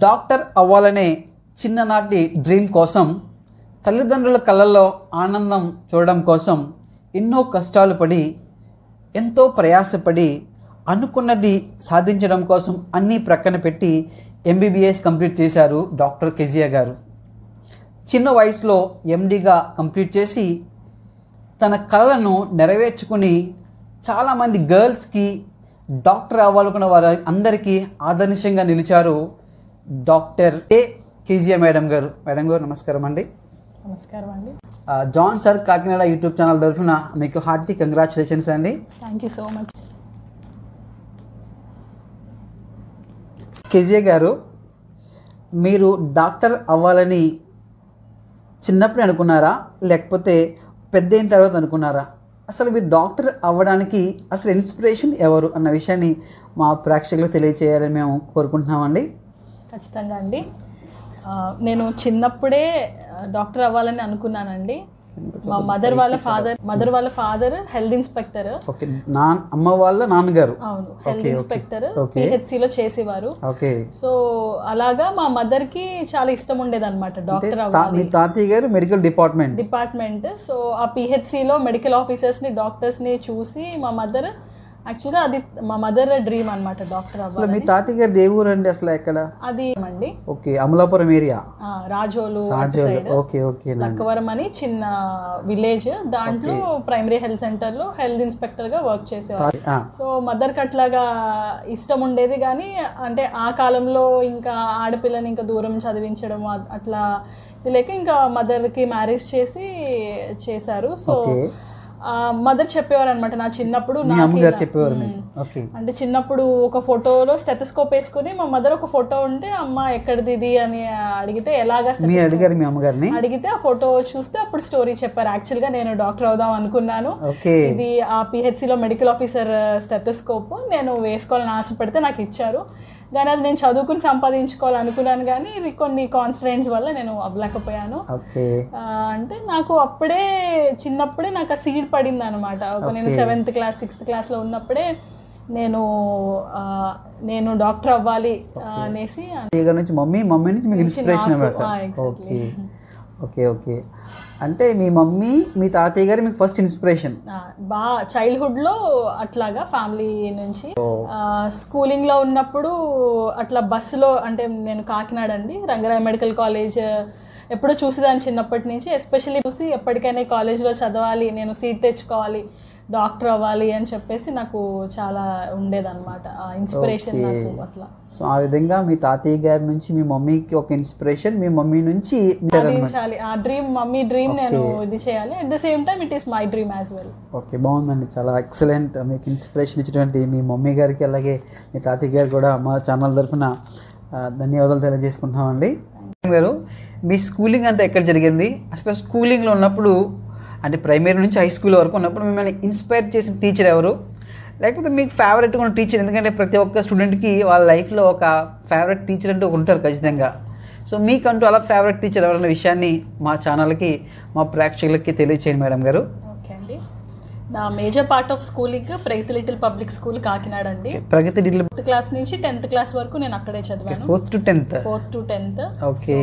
Doctor అవ్వాలనే చిన్ననాటి dream కోసం తల్లిదండ్రుల కళ్ళల్లో ఆనందం చూడడం కోసం ఎన్నో కష్టాలు పడి ఎంతో ప్రయాసపడి అనుకున్నది సాధించడం కోసం అన్నీ ప్రక్కన పెట్టి ఎంబీబీఎస్ కంప్లీట్ చేశారు డాక్టర్ కెజియా గారు చిన్న వయసులో ఎండిగా కంప్లీట్ చేసి తన కళలను నెరవేర్చుకుని చాలామంది గర్ల్స్కి డాక్టర్ అవ్వాలనుకున్న వారి అందరికీ ఆదర్శంగా నిలిచారు డాక్టర్ ఏ కేజీఆర్ మేడం గారు మేడం గారు నమస్కారం అండి నమస్కారం అండి ఆ, John sir Kakinada YouTube channel తరఫున మీకు హార్టీ కంగ్రాచులేషన్స్ అండి thank you so much KGA garu మీరు డాక్టర్ అవ్వాలని చిన్నప్పుడు అనుకున్నారా లేకపోతే పెద్ద అయిన తర్వాత అనుకున్నారా అసలు మీరు డాక్టర్ అవ్వడానికి అసలు ఇన్స్పిరేషన్ ఎవరు అన్న విషయాన్ని మా ప్రేక్షకులకు తెలియచేయాలని మేము కోరుకుంటున్నామండి ఖచ్చితంగా అండి ఆ, నేను చిన్నప్పుడే ఆ, డాక్టర్ అవ్వాలని అనుకున్నానండి మా మదర్ వాళ్ళ ఫాదర్ మదర్ వాళ్ళ ఫాదర్ హెల్త్ ఇన్స్పెక్టర్ ఓకే నా అమ్మ వాళ్ళ నాన్నగారు అవును హెల్త్ ఇన్స్పెక్టర్ Okay. పిహెచ్సిలో చేసేవారు ఓకే సో అలాగా మా మదర్ కి చాలా ఇష్టం ఉండేది అనమాట డాక్టర్ తా- అవ్వాలి మీ తాతయ్య గారు మెడికల్ డిపార్ట్మెంట్ డిపార్ట్మెంట్ సో ఆ పిహెచ్సిలో మెడికల్ ఆఫీసర్స్ని డాక్టర్స్ని చూసి మా మదర్ యాక్చువల్గా అది మా మదర్ డ్రీమ్ అనమాట డాక్టర్ అసలు అవ్వాలి మీ తాతయ్య గారు దేవురు అండి అసలు ఎక్కడ అది అండి ఓకే అమలాపురం ఏరియా ఆ, రాజోలు అటు రాజోలు సైడ్ ఓకే ఓకే నా లక్కవరం అని చిన్న విలేజ్ దాంట్లో ప్రైమరీ హెల్త్ సెంటర్ లో హెల్త్ ఇన్స్పెక్టర్ గా వర్క్ చేసేవారు ఆ, సో మదర్ కి అట్లాగా ఇష్టం ఉండేది కానీ అంటే ఆ కాలంలో ఇంకా ఆడపిల్లని ఇంకా దూరం చదివించడం అ- అట్లా ఇది లేక ఇంకా మదర్ కి మ్యారేజ్ చేసి చేశారు సో ఓకే మదర్ చెప్పేవారు అనమాట నా చిన్నప్పుడు మీ నాకు అమ్మగారు ఇలా- చెప్పేవారు మీకు ఓకే అంటే చిన్నప్పుడు ఒక ఫోటోలో స్టెటస్కోప్ వేసుకుని మా మదర్ ఒక ఫోటో ఉంటే అమ్మ ఎక్కడిది ఇది అని అడిగితే ఎలాగా మీ అడిగారు మీ అమ్మగారిని అడిగితే ఆ ఫోటో చూస్తే అప్పుడు స్టోరీ చెప్పారు యాక్చువల్ గా నేను డాక్టర్ అవుదాం అనుకున్నాను ఓకే ఇది ఆ PHC లో మెడికల్ ఆఫీసర్ స్టెథోస్కోప్ నేను వేసుకోవాలని ఆశపడితే నాకు ఇచ్చారు కానీ అది నేను చదువుకుని సంపాదించుకోవాలనుకున్నాను కానీ ఇది కొన్ని కాన్స్టెంట్స్ వల్ల నేను అవ్వలేకపోయాను ఓకే ఆ, అంటే నాకు అప్పుడే చిన్నప్పుడే నాకు ఆ సీడ్ పడింది అనమాట ఒక నేను సెవెంత్ క్లాస్ సిక్స్త్ క్లాస్లో ఉన్నప్పుడే నేను ఆ, నేను డాక్టర్ అవ్వాలి ఆ, అనేసి తాతయ్య గారి నుంచి మమ్మీ మమ్మీ నుంచి మీకు ఇన్స్పిరేషన్ నాకు, అనమాట ఆ, exactly. ఓకే ఓకే ఓకే అంటే మీ మమ్మీ మీ తాతయ్య గారు మీకు ఫస్ట్ ఇన్స్పిరేషన్ ఆ, బా చైల్డ్హుడ్లో అట్లాగా ఫ్యామిలీ నుంచి ఆ, స్కూలింగ్లో ఉన్నప్పుడు అట్లా బస్సులో అంటే నేను కాకినాడ అండి రంగరాయ మెడికల్ కాలేజ్ ఎప్పుడూ చూసేదాన్ని చిన్నప్పటి నుంచి ఎస్పెషల్లీ చూసి ఎప్పటికైనా ఈ కాలేజ్లో చదవాలి నేను సీట్ తెచ్చుకోవాలి డాక్టర్ అవ్వాలి అని చెప్పేసి నాకు చాలా ఉండేదన్నమాట ఆ ఇన్స్పిరేషన్ నాకు అట్లా సో ఆ విధంగా మీ తాతయ్య గారి నుంచి మీ మమ్మీకి ఒక ఇన్స్పిరేషన్ మీ మమ్మీ నుంచి సాధించాలి ఆ డ్రీమ్ మమ్మీ డ్రీమ్ నేను ఇది చేయాలి at the same time it is my dream as well okay బాగుందండి చాలా ఎక్సలెంట్ మీకు ఇన్స్పిరేషన్ ఇచ్చినటువంటి మీ మమ్మీ గారికి అలాగే మీ తాతయ్య గారు కూడా మా ఛానల్ తరఫున ఆ, ధన్యవాదాలు తెలియజేసుకుంటున్నామండి గారు మీ స్కూలింగ్ అంతా ఎక్కడ జరిగింది అసలు స్కూలింగ్లో ఉన్నప్పుడు అంటే ప్రైమరీ నుంచి హై స్కూల్ వరకు ఉన్నప్పుడు మిమ్మల్ని ఇన్స్పైర్ చేసిన టీచర్ ఎవరు లేకపోతే మీకు ఫేవరెట్ ఉన్న టీచర్ ఎందుకంటే ప్రతి ఒక్క స్టూడెంట్కి వాళ్ళ లైఫ్లో ఒక ఫేవరెట్ టీచర్ అంటూ ఉంటారు ఖచ్చితంగా సో మీకంటూ అలా ఫేవరెట్ టీచర్ ఎవరన్న విషయాన్ని మా ఛానల్కి మా ప్రేక్షకులకి తెలియచేయండి మేడం గారు ఓకే అండి నా major part of schooling Pragati little public school Kakinada అండి ప్రగతి డిగ్రీ ఫోర్త్ క్లాస్ నుంచి టెన్త్ క్లాస్ వరకు నేను అక్కడే చదివాను fourth to tenth fourth to tenth okay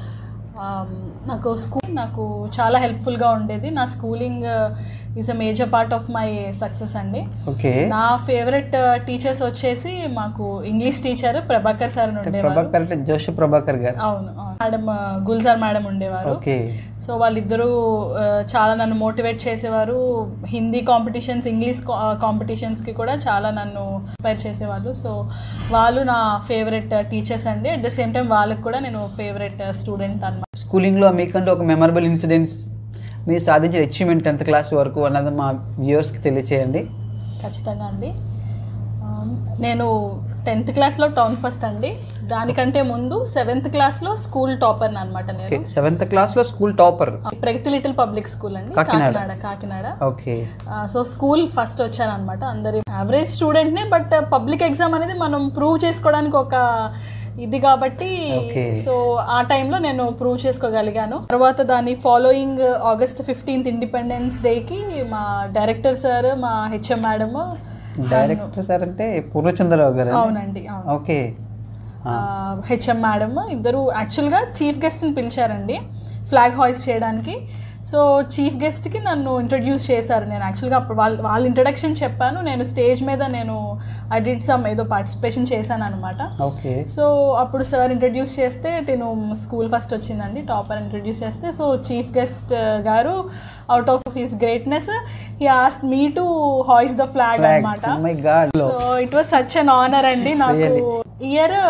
నాకు స్కూల్ నాకు చాలా హెల్ప్ఫుల్గా ఉండేది నా schooling is a major part of my success అండి ఓకే నా ఫేవరెట్ టీచర్స్ వచ్చేసి మాకు ఇంగ్లీష్ టీచర్ ప్రభాకర్ సార్ అని ఉండేవారు ప్రభాకర్ అంటే జోషి ప్రభాకర్ గారు అవును మేడం గుల్జార్ మేడం ఉండేవారు ఓకే సో వాళ్ళిద్దరూ ఆ, చాలా నన్ను మోటివేట్ చేసేవారు హిందీ కాంపిటీషన్స్ ఇంగ్లీష్ కాంపిటీషన్స్కి కూడా చాలా నన్ను ఇన్స్పైర్ చేసేవాళ్ళు సో వాళ్ళు నా ఫేవరెట్ టీచర్స్ అండి అట్ ద సేమ్ టైం వాళ్ళకి కూడా నేను ఫేవరెట్ స్టూడెంట్ అన్నమాట స్కూలింగ్లో మీకంటూ ఒక మెమరబుల్ ఇన్సిడెంట్స్ మీరు సాధించిన అచీవ్మెంట్ టెన్త్ క్లాస్ వరకు అన్నది మా వ్యూవర్స్కి తెలియచేయండి ఖచ్చితంగా అండి ఆ, నేను టెన్త్ క్లాస్లో టౌన్ ఫస్ట్ అండి దానికంటే ముందు సెవెంత్ క్లాస్లో స్కూల్ టాపర్ అనమాట నేను సెవెంత్ క్లాస్లో school topper Pragati little public school అండి Kakinada. Kakinada Kakinada okay so school first వచ్చాను అనమాట అందరి యావరేజ్ స్టూడెంట్నే బట్ పబ్లిక్ ఎగ్జామ్ అనేది మనం ప్రూవ్ చేసుకోవడానికి ఒక ఇది కాబట్టి Okay. సో ఆ టైంలో నేను ప్రూవ్ చేసుకోగలిగాను తర్వాత దాని ఫాలోయింగ్ ఆగస్ట్ ఫిఫ్టీన్త్ ఇండిపెండెన్స్ డేకి మా డైరెక్టర్ సార్ మా హెచ్ఎం మేడం డైరెక్టర్ సార్ అంటే పూర్వచంద్రరావు గారు అవునండి అవును ఓకే హెచ్ఎం మేడం ఇద్దరు యాక్చువల్గా చీఫ్ గెస్ట్ని పిలిచారండి ఫ్లాగ్ హాయిస్ చేయడానికి సో చీఫ్ గెస్ట్కి నన్ను ఇంట్రడ్యూస్ చేశారు నేను యాక్చువల్గా అప్పుడు వాళ్ళ వాళ్ళ ఇంట్రడక్షన్ చెప్పాను నేను స్టేజ్ మీద నేను ఐ డిడ్ సమ్ ఏదో పార్టిసిపేషన్ చేశాను అనమాట ఓకే సో అప్పుడు సార్ ఇంట్రడ్యూస్ చేస్తే తిను స్కూల్ ఫస్ట్ వచ్చిందండి టాపర్ ఇంట్రడ్యూస్ చేస్తే సో చీఫ్ గెస్ట్ గారు out of his greatness he asked me to hoist the flag flag అనమాట my god so it was such an honour అండి నాకు year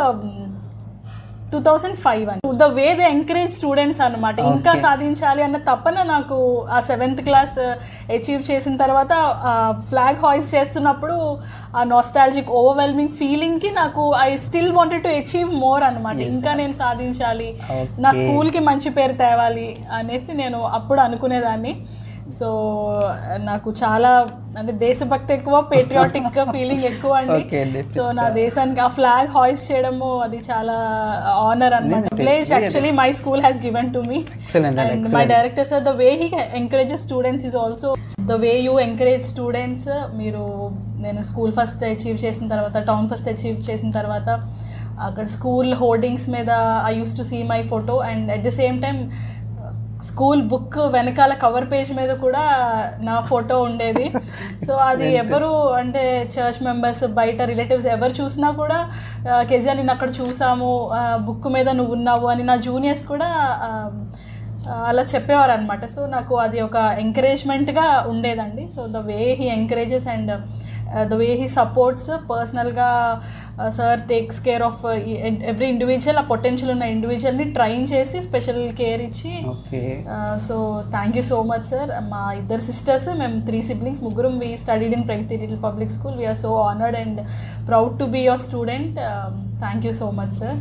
two thousand five అని the way they encourage students అనమాట ఇంకా సాధించాలి అన్న తపన నాకు ఆ సెవెంత్ క్లాస్ అచీవ్ చేసిన తర్వాత ఫ్లాగ్ హాయిస్ చేస్తున్నప్పుడు ఆ నాస్టాలజిక్ ఓవర్వెల్మింగ్ ఫీలింగ్కి నాకు I still wanted to achieve more అనమాట ఇంకా నేను సాధించాలి నా స్కూల్కి మంచి పేరు తేవాలి అనేసి నేను అప్పుడు అనుకునేదాన్ని సో నాకు చాలా అంటే దేశభక్తి ఎక్కువ పేట్రియాటిక్ ఫీలింగ్ ఎక్కువ అండి Okay, definitely. సో నా దేశానికి ఆ ఫ్లాగ్ హాయిస్ చేయడము అది చాలా ఆనర్ అనమాట place actually my school has given to me excellent అండి and my director sir the way he encourages students is also the way you encourage students మీరు నేను స్కూల్ ఫస్ట్ అచీవ్ చేసిన తర్వాత టౌన్ ఫస్ట్ అచీవ్ చేసిన తర్వాత అక్కడ school hoardings మీద I use to see my photo and at the same time school book వెనకాల cover page మీద కూడా నా ఫోటో ఉండేది సో అది ఎవరు అంటే చర్చ్ మెంబర్స్ బయట రిలేటివ్స్ ఎవరు చూసినా కూడా కేజీఆర్ నేను అక్కడ చూసాము బుక్ మీద నువ్వు ఉన్నావు అని నా జూనియర్స్ కూడా ఆ, ఆ, అలా చెప్పేవారు అనమాట సో నాకు అది ఒక ఎంకరేజ్మెంట్గా ఉండేదండి so the way he encourages and the way he supports పర్సనల్గా sir takes care of every individual ఆ పొటెన్షియల్ ఉన్న ఇండివిజువల్ని ట్రైన్ చేసి స్పెషల్ కేర్ ఇచ్చి okay so thank you so much sir మా ఇద్దరు సిస్టర్స్ మేము త్రీ సిబ్లింగ్స్ ముగ్గురం we studied in Pragati little public school we are so honoured and proud to be your student thank you so much sir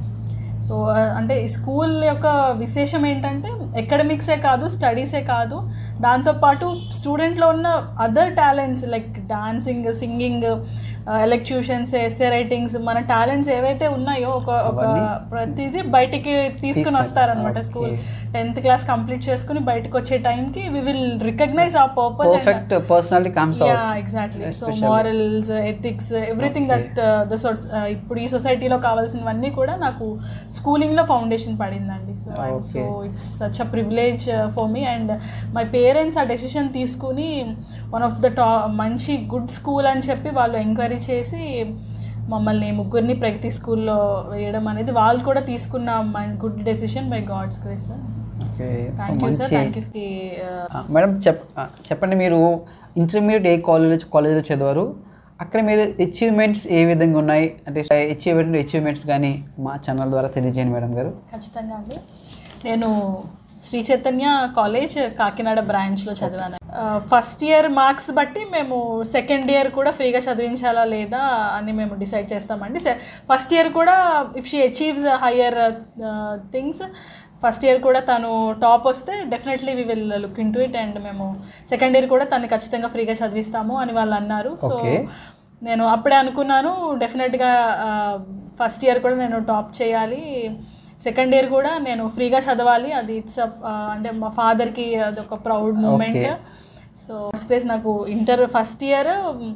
so అంటే ఈ school యొక్క విశేషం ఏంటంటే ఎకడమిక్సే కాదు స్టడీసే కాదు దాంతోపాటు స్టూడెంట్లో ఉన్న other talents like dancing singing elocutions essay writings మన టాలెంట్స్ ఏవైతే ఉన్నాయో ఒక ఒక ప్రతిదీ బయటికి తీసుకుని వస్తారనమాట స్కూల్ టెన్త్ క్లాస్ కంప్లీట్ చేసుకుని బయటకు వచ్చే టైంకి వి విల్ రికగ్నైజ్ ఆ purpose perfect personality comes out yeah exactly so morals ethics everything that the source ఇప్పుడు ఈ సొసైటీలో కావాల్సినవన్నీ కూడా నాకు స్కూలింగ్లో ఫౌండేషన్ పడిందండి so so it's such a privilege for me and my parents ఆ డెసిషన్ తీసుకుని వన్ ఆఫ్ ద టా మంచి గుడ్ స్కూల్ అని చెప్పి వాళ్ళు ఎంక్వైరీ చేసి మమ్మల్ని ముగ్గురిని ప్రగతి స్కూల్లో వేయడం అనేది వాళ్ళు కూడా తీసుకున్న good decision by God's grace sir okay thank you sir thank you madam చెప్ ఆ, చెప్పండి మీరు ఇంటర్మీడియట్ ఏ కాలేజ్ కాలేజ్లో చదివారు అక్కడ మీరు అచీవ్మెంట్స్ ఏ విధంగా ఉన్నాయి అంటే అచీవ్మెంట్ అచీవ్మెంట్స్ కానీ మా ఛానల్ ద్వారా తెలియజేయండి మేడం గారు ఖచ్చితంగా అండి నేను శ్రీ చైతన్య కాలేజ్ కాకినాడ బ్రాంచ్లో చదివాను ఫస్ట్ ఇయర్ మార్క్స్ బట్టి మేము సెకండ్ ఇయర్ కూడా ఫ్రీగా చదివించాలా లేదా అని మేము డిసైడ్ చేస్తామండి ఫస్ట్ ఇయర్ కూడా if she achieves higher things first year కూడా తను టాప్ వస్తే definitely we will look into it and మేము సెకండ్ ఇయర్ కూడా తను ఖచ్చితంగా ఫ్రీగా చదివిస్తాము అని వాళ్ళు అన్నారు సో Okay. నేను అప్పుడే అనుకున్నాను డెఫినెట్గా ఫస్ట్ ఇయర్ కూడా నేను టాప్ చేయాలి సెకండ్ ఇయర్ కూడా నేను ఫ్రీగా చదవాలి అది ఇట్స్ అంటే మా ఫాదర్కి అది ఒక proud moment Okay. So place నాకు ఇంటర్ ఫస్ట్ ఇయర్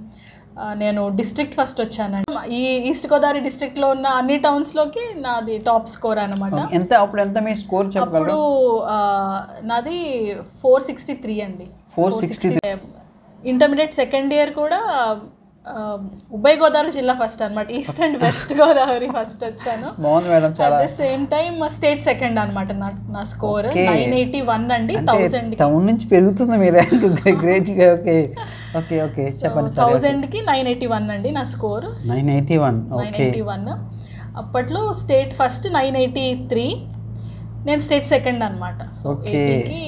నేను డిస్ట్రిక్ట్ ఫస్ట్ వచ్చానండి ఈ ఈస్ట్ గోదావరి డిస్ట్రిక్ట్లో ఉన్న అన్ని టౌన్స్లోకి నాది టాప్ స్కోర్ అనమాట ఎంత అప్పుడు ఎంత మీ స్కోర్ చెప్పగలరు అప్పుడు ఆ, నాది ఫోర్ సిక్స్టీ త్రీ అండి 463. ఇంటర్మీడియట్ సెకండ్ ఇయర్ కూడా ఆ, ఉభయ గోదావరి జిల్లా ఫస్ట్ అనమాట east and west Godavari first వచ్చాను బాగుంది మేడం అట్ చాలా the same time state second అనమాట నా నా score Okay. Nine eighty one అండి అంటే థౌజండ్ టౌన్ నుంచి పెరుగుతుంది మీ ర్యాంక్ గ్రేట్గా ఓకే ఓకే ఓకే చెప్పండి సార్ థౌజండ్కి నైన్ ఎయిటీ వన్ అండి నా score nine eighty one nine okay eighty one అప్పట్లో state first nine eighty three నేను స్టేట్ సెకండ్ అనమాట సో Okay. ఏపీకి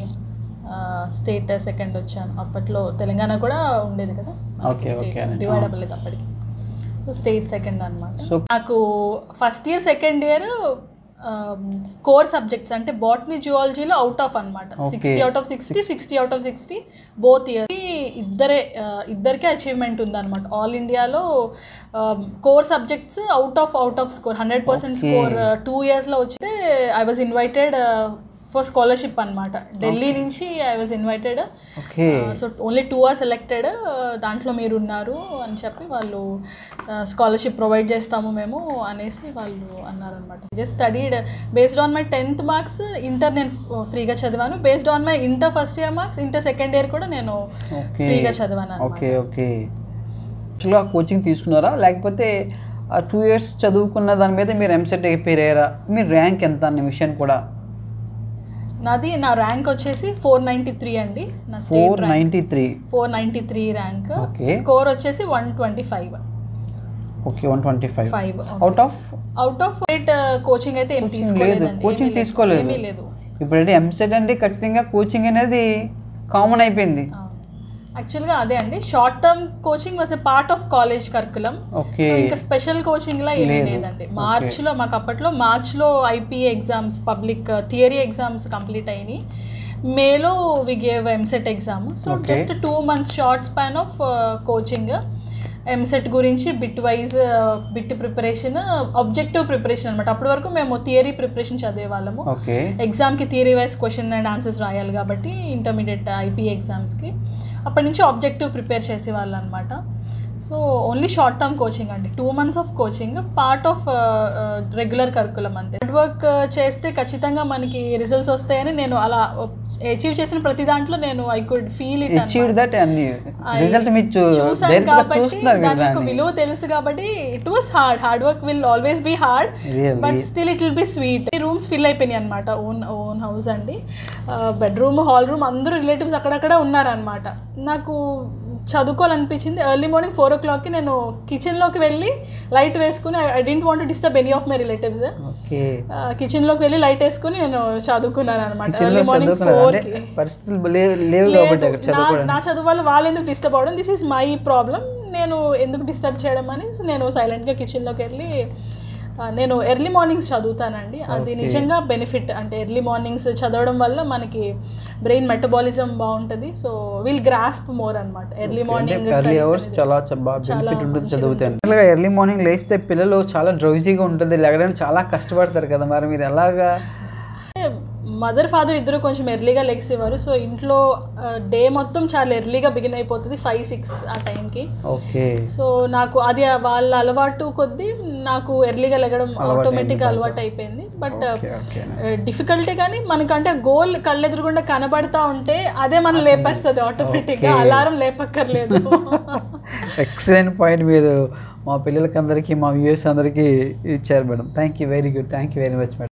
స్టేట్ సెకండ్ వచ్చాను అప్పట్లో తెలంగాణ కూడా ఉండేది కదా Okay, okay అండి. డివైడ్ అవ్వలేదు అప్పటికి సో స్టేట్ సెకండ్ అనమాట So- నాకు first year second year core subjects అంటే బాటనీ జువాలజీలో అవుట్ ఆఫ్ అనమాట Okay. Sixty out of sixty sixty out of sixty both year ఇద్దరే ఆ, ఇద్దరికే అచీవ్మెంట్ ఉందన్నమాట ఆల్ ఇండియాలో core subjects out of out of score hundred percent Okay. Score two ఇయర్స్లో వచ్చితే I was invited for scholarship అనమాట ఢిల్లీ నుంచి I was invited okay so only two are selected దాంట్లో మీరు ఉన్నారు అని చెప్పి వాళ్ళు స్కాలర్షిప్ ప్రొవైడ్ చేస్తాము మేము అనేసి వాళ్ళు అన్నారనమాట just studied based on my tenth marks inter నేను ఫ్రీగా చదివాను based on my inter first year marks inter second year కూడా నేను ఓకే ఫ్రీగా చదివాను అన్నమాట. ఓకే ఓకే యాక్చువల్గా కోచింగ్ తీసుకున్నారా లేకపోతే ఆ టూ ఇయర్స్ చదువుకున్న దాని మీద మీరు ఎంసెట్ ప్రిపేర్ అయ్యారా మీ ర్యాంక్ ఎంత అన్న విషయం కూడా నాది నా ర్యాంక్ వచ్చేసి ఫోర్ నైంటీ త్రీ అండి నా state four ninety three four ninety three rank Okay. Score వచ్చేసి one twenty five okay one twenty five five out of out of eight coaching అయితే ఏం లేదు తీసుకోలేదండి కోచింగ్ తీసుకోలేదు ఏమీ లేదు ఇప్పుడంటే ఎంసెట్ అంటే ఖచ్చితంగా కోచింగ్ అనేది కామన్ అయిపోయింది యాక్చువల్గా అదే అండి short term coaching was a part of college curriculum okay so ఇంకా స్పెషల్ కోచింగ్ లా ఏమీ లేదు. లేదండి మార్చ్ లో మాకు అప్పట్లో మార్చ్ లో IPA exams public theory exams complete అయినాయి మేలో we gave EAMCET exam so Okay. Just two months short span of coaching EAMCET గురించి bit wise bit preparation objective preparation అనమాట అప్పటి వరకు మేము థియరీ ప్రిపరేషన్ చదివే వాళ్ళము ఓకే ఎగ్జామ్కి theory wise question and answers రాయాలి కాబట్టి ఇంటర్మీడియట్ ఐపీ ఎగ్జామ్స్కి అప్పటి నుంచి ఆబ్జెక్టివ్ ప్రిపేర్ చేసేవాళ్ళు అనమాట so only short term coaching అండి two months of coaching part of regular curriculum అంతే హార్డ్ వర్క్ చేస్తే ఖచ్చితంగా మనకి రిజల్ట్స్ వస్తాయని నేను అలా అచీవ్ చేసిన ప్రతి దాంట్లో నేను I could feel it achieve that అన్ని I రిజల్ట్ మీరు చూసాను డైరెక్ట్గా కాబట్టి చూస్తున్నారు మీరు దాని యొక్క దాన్ని విలువ తెలుసు కాబట్టి it was hard hard work will always be hard Really? But still it will be sweet rooms fill అయిపోయినాయి అనమాట ఓన్ ఓన్ హౌస్ అండి బెడ్రూమ్ హాల్ రూమ్ అందరూ రిలేటివ్స్ అక్కడక్కడ ఉన్నారనమాట నాకు చదువుకోవాలనిపించింది ఎర్లీ మార్నింగ్ ఫోర్ ఓ క్లాక్కి నేను కిచెన్లోకి వెళ్ళి లైట్ వేసుకుని I didn't want disturb any of my relatives okay కిచెన్లోకి వెళ్ళి లైట్ వేసుకుని నేను చదువుకున్నాను అనమాట కిచెన్లో ఎర్లీ మార్నింగ్ చదువుకున్నారు ఫోర్ అంటే పరిస్థితులు లే- లేవు కాబట్టి అక్కడ లేదు, నా- చదువుకోవడానికి నా చదువు వల్ల వాళ్ళు ఎందుకు డిస్టర్బ్ అవ్వడం దిస్ ఈజ్ మై ప్రాబ్లం నేను ఎందుకు డిస్టర్బ్ చేయడం అని నేను సైలెంట్గా కిచెన్లోకి వెళ్ళి ఆ, నేను ఎర్లీ మార్నింగ్స్ చదువుతానండి అది నిజంగా బెనిఫిట్ అంటే ఎర్లీ మార్నింగ్స్ చదవడం వల్ల మనకి బ్రెయిన్ మెటబాలిజం బాగుంటుంది సో విల్ గ్రాస్ప్ మోర్ అనమాట ఎర్లీ మార్నింగ్ ఎర్లీ అవర్స్ చాలా చ- బాగా బెనిఫిట్ ఉంటుంది చదువుతాను అలాగా ఎర్లీ మార్నింగ్ లేస్తే పిల్లలు చాలా డ్రౌజీగా ఉంటుంది లేగడానికి చాలా కష్టపడతారు కదా మరి మీరు ఎలాగా మదర్ ఫాదర్ ఇద్దరు కొంచెం ఎర్లీగా లెగ్సేవారు సో ఇంట్లో డే మొత్తం చాలా ఎర్లీగా బిగిన్ అయిపోతుంది ఫైవ్ సిక్స్ ఆ టైంకి ఓకే సో నాకు అది వాళ్ళ అలవాటు కొద్దీ నాకు ఎర్లీగా లెగడం ఆటోమేటిక్గా అలవాటు అయిపోయింది బట్ ఓకే ఓకే డిఫికల్టీ కానీ మనకంటే గోల్ కళ్ళెదురుగుండా కనబడతా ఉంటే అదే మనం లేపేస్తుంది ఆటోమేటిక్గా అలారం లేపక్కర్లేదు ఎక్సలెంట్ పాయింట్ మీరు మా పిల్లలకి అందరికీ మా వ్యూయర్స్ అందరికీ ఇచ్చారు madam thank you very good thank you very much madam